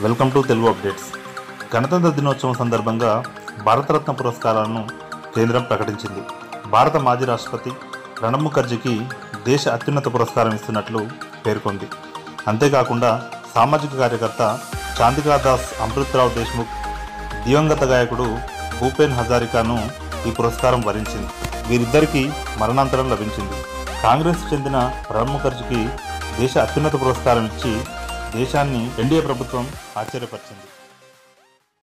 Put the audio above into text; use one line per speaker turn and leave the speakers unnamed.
welcome to Telugu updates గణతంత్ర దినోత్సవం సందర్భంగా భారతరత్న పురస్కారాలను కేంద్రం ప్రకటించింది భారత మాజీ రాష్ట్రపతి ప్రణబ్ ముఖర్జీకి దేశ అత్యున్నత పురస్కారం ఇస్తున్నట్లు పేర్కొంది అంతేకాకుండా సామాజిక కార్యకర్త చాందికా దాస్ అమృత్రావు దేశ్ముఖ్ దివంగత గాయకుడు భూపేన్ హజారికాను ఈ పురస్కారం వరించింది వీరిద్దరికీ మరణాంతరం లభించింది కాంగ్రెస్ చెందిన ప్రణబ్ ముఖర్జీకి దేశ అత్యున్నత పురస్కారం ఇచ్చి దేశాన్ని ఎన్డీఏ ప్రభుత్వం ఆశ్చర్యపరిచింది